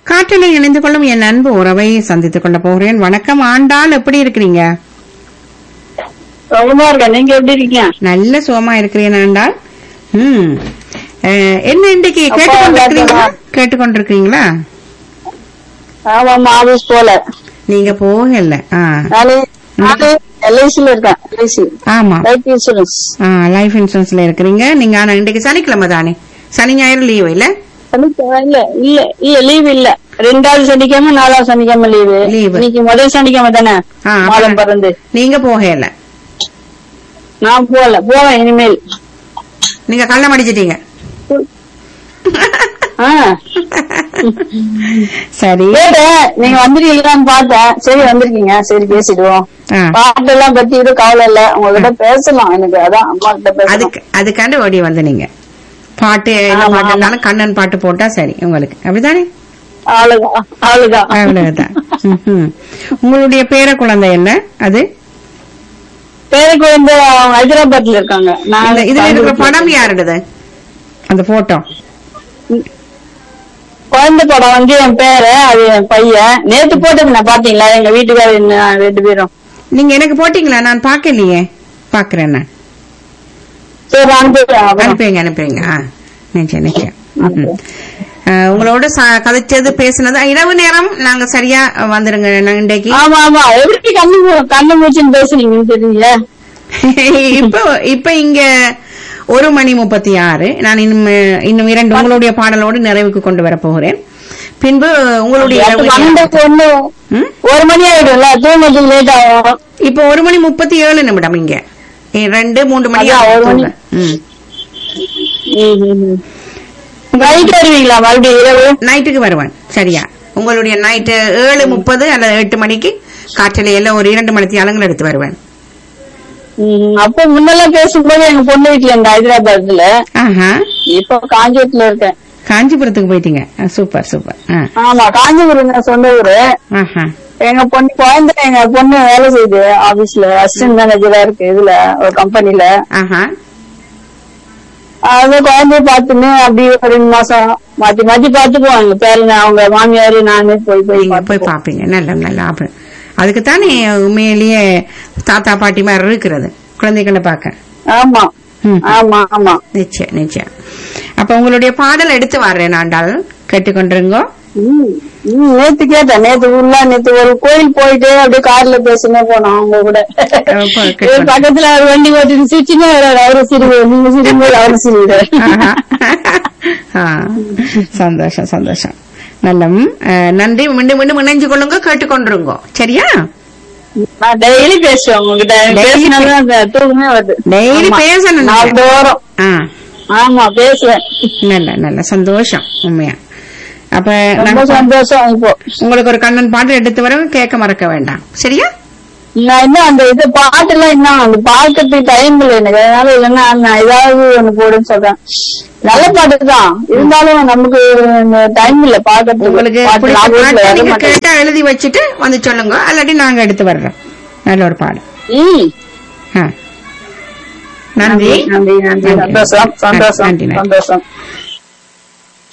காற்றில் இணைந்து கொள்ளும் என் அன்பு உறவை சந்தித்துக் கொள்ள போகிறேன் வணக்கம் ஆண்டாள் எப்படி இருக்கிறீங்க சுகமா இருக்கேன் நீங்க எப்படி இருக்கீங்க நல்ல சுகமா இருக்கிறேன் ஆண்டாள் ம் அஹ், என்ன இன்றைக்கு அப்பா கேட்டுக்கொண்டிருக்கிறீங்களா வந்தாங்களா? கேட்டுக்கொண்டிருக்கிறீங்களா ஆமாமா ஆபீஸ் போல நீங்க போகல ஆ நானே நானே எல்ஐசில இருக்கேன் எல்ஐசி ஆமா லைஃப் இன்சூரன்ஸ் லைஃப் இன்சூரன்ஸ்ல இருக்கிறீங்க நீங்க ஆனா இன்றைக்கு சனிக்கிழமை தானே சனி ஞாயிறு லீவு இல்ல இல்ல இல்ல இல்ல லீவ் இல்ல ரெண்டாவது சனிக்கிழமை நாலாவது சனிக்கிழமை லீவு Leave. இன்னைக்கு முதல் சனிக்கிழமை தானே ஆ, அப்ப- மாதம் பிறந்து நீங்க போகல நான் போகல போவேன் இனிமேல் நீங்க கள்ளம் அடிச்சிட்டீங்க ஆ சரி கேட்டேன் நீங்க வந்திருக்கீங்களான்னு பார்த்தேன் சரி வந்திருக்கீங்க சரி பேசிடுவோம் ஆ. பாட்டெல்லாம் பத்தி இது கவலை இல்ல உங்ககிட்ட பேசலாம் எனக்கு அதான் அம்மா கிட்ட பேசலாம் அதுக்கு அதுக்காண்டு ஓடி வந்து நீங்க பாட்டு என்ன ஆமா, பாட்டு இருந்தாலும் கண்ணன் பாட்டு போட்டா சரி உங்களுக்கு அப்படிதானே ஆளுதான் ஆளுதான் அவ்வளவுதான் ம்ஹும். உங்களுடைய பேர குழந்தை என்ன அது பேருக்கு வந்து அவங்க ஹைதராபாத்ல இருக்காங்க நான் இந்த இதுல இருக்கிற கோயம்புத்தூர்ல படம் யாருடையது அந்த போட்டோ குழந்தை படம் வந்து என் பேரு அது என் பையன் நேத்து போட்டது பாத்தீங்களா எங்க வீட்டுக்காரர் என்ன ரெண்டு பேரும் நீங்க எனக்கு போட்டீங்களா நான் பாக்கலையே பாக்குறேன் நான் சரி அனுப்பிடுறேன் அப்புறம். அனுப்புங்க அனுப்புங்க ஆ நிச்சயம் நிச்சயம் ம்ஹும். அஹ், உங்களோட ச- கதைச்சது பேசுனது இரவு நேரம் நாங்க சரியா வந்துருங்க நாங்க இன்றைக்கு ஆமா ஆமா எப்படி கண்ணு மூ- கண்ணு மூச்சுன்னு பேசுறீங்கன்னு தெரியல இப்போ இப்ப இங்க ஒரு மணி முப்பத்தி ஆறு நான் இன்னும் இன்னும் இரண்டு உங்களுடைய பாடலோடு நிறைவுக்கு கொண்டு வர போகிறேன் பின்பு உங்களுடைய இரவு நேரம். பன்னெண்டுக்கு ஒண்ணு ம்? ஒரு மணி ஆயிடும்ல தூங்குறதுக்கு லேட் ஆகும் இப்போ ஒரு மணி முப்பத்தி ஏழு நிமிடம் இங்க இ- ரெண்டு மூன்று மணி அதான், ஒரு மணி. ம். நைட் வருவீங்களா மறுபடியும் இரவு நைட்டுக்கு வருவேன் சரியா உங்களுடைய நைட்டு ஏழு முப்பது அல்லது எட்டு மணிக்கு காற்றலையில ஒரு இரண்டு மணி தியாலங்கள் எடுத்து வருவேன் ம், அப்ப முன்னெல்லாம் பேசும்போது எங்க பொண்ணு வீட்டுல இருந்த ஹைதராபாத்ல ஆஹா இப்ப காஞ்சிபுரத்துல இருக்கேன் காஞ்சிபுரத்துக்கு போயிட்டீங்க ஆ, சூப்பர் சூப்பர் ஆ, ஆமா காஞ்சிபுரம் தான் சொந்த ஊரு ஆஹா எங்க பொண்ணு குழந்தை எங்க பொண்ணு வேலை செய்யுது ஆபீஸ்ல அசிஸ்டன்ட் மேனேஜரா இருக்கு இதுல ஒரு கம்பெனில ஆஹா அது குழந்தைய பார்த்துன்னு அப்படியே ஒரு ரெண்டு மாசம் மாத்தி மாத்தி பாத்துக்குவோம் எங்க பேரங்க அவங்க மாமியாரு நானு போய் போய் நீங்க போய் பார்த்துக்குவோம். பாப்பீங்க நல்ல நல்ல அப்ப- அதுக்குத்தானே உண்மையிலேயே தாத்தா பாட்டி மாதிரி இருக்கிறது குழந்தைகளை பார்க்க ஆமா ம். ஆமா ஆமா நிச்சயம் நிச்சயம் அப்ப உங்களுடைய பாடல் எடுத்து வர்றேன் ஆண்டாள் கேட்டுக்கொண்டிருங்க ம், ம், நேத்து கேட்டேன் நேத்து உள்ள நேத்து ஒரு கோயில் போயிட்டு அப்படியே கார்ல பேசினே போனோம் அவங்க கூட அப்ப கேட்டு இவர் பக்கத்துல ஒரு வண்டி ஓட்டிட்டு சிரிச்சுனே வர்றாரு அவரு சிரிவு நீங்க சிரிக்கும்போது அவரு சிரிவு ஆஹா. ஆ, சந்தோஷம் சந்தோஷம் நல்ல ம், அஹ், நன்றி மீண்டும் மீண்டும் இணைஞ்சு கொள்ளுங்க கேட்டுக்கொண்டிருங்க சரியா நான் டெய்லி பேசுவேன் உங்ககிட்ட Daily பேசினாதான் அந்த தூக்கமே வருது டெய்லி ஆமா. பேசணும் நீங்க. நாள்தோறும் ஆ ஆமா பேசுவேன் நல்ல நல்ல சந்தோஷம் உண்மையா அப்ப ரொம்ப நாங்க சந்தோஷம் இப்போ உங்களுக்கு ஒரு கண்ணன் பாட்டு எடுத்து வர கேட்க மறக்க வேண்டாம் சரியா நான் இன்னும் அந்த இது பாட்டு எல்லாம் இன்னும் அந்த பாக்கிறதுக்கு டைம் இல்லை எனக்கு அதனால இல்லைன்னா நான் ஏதாவது ஒண்ணு போடுன்னு சொல்றேன் நல்ல பாட்டு தான் இருந்தாலும் நமக்கு டைம் இல்ல பாக்கிறதுக்கு உங்களுக்கு பாட்டு பிடிச்ச ஞாபகத்துல பாட்டை வர நீங்க மாட்டேங்குது. கேட்டா எழுதி வச்சுட்டு வந்து சொல்லுங்க அல்லாட்டி நாங்க எடுத்து வர்றோம் நல்ல ஒரு பாடு ம். ஆ. நன்றி நன்றி நன்றி சந்தோஷம் சந்தோஷம் நன்றி, நன்றி. சந்தோஷம்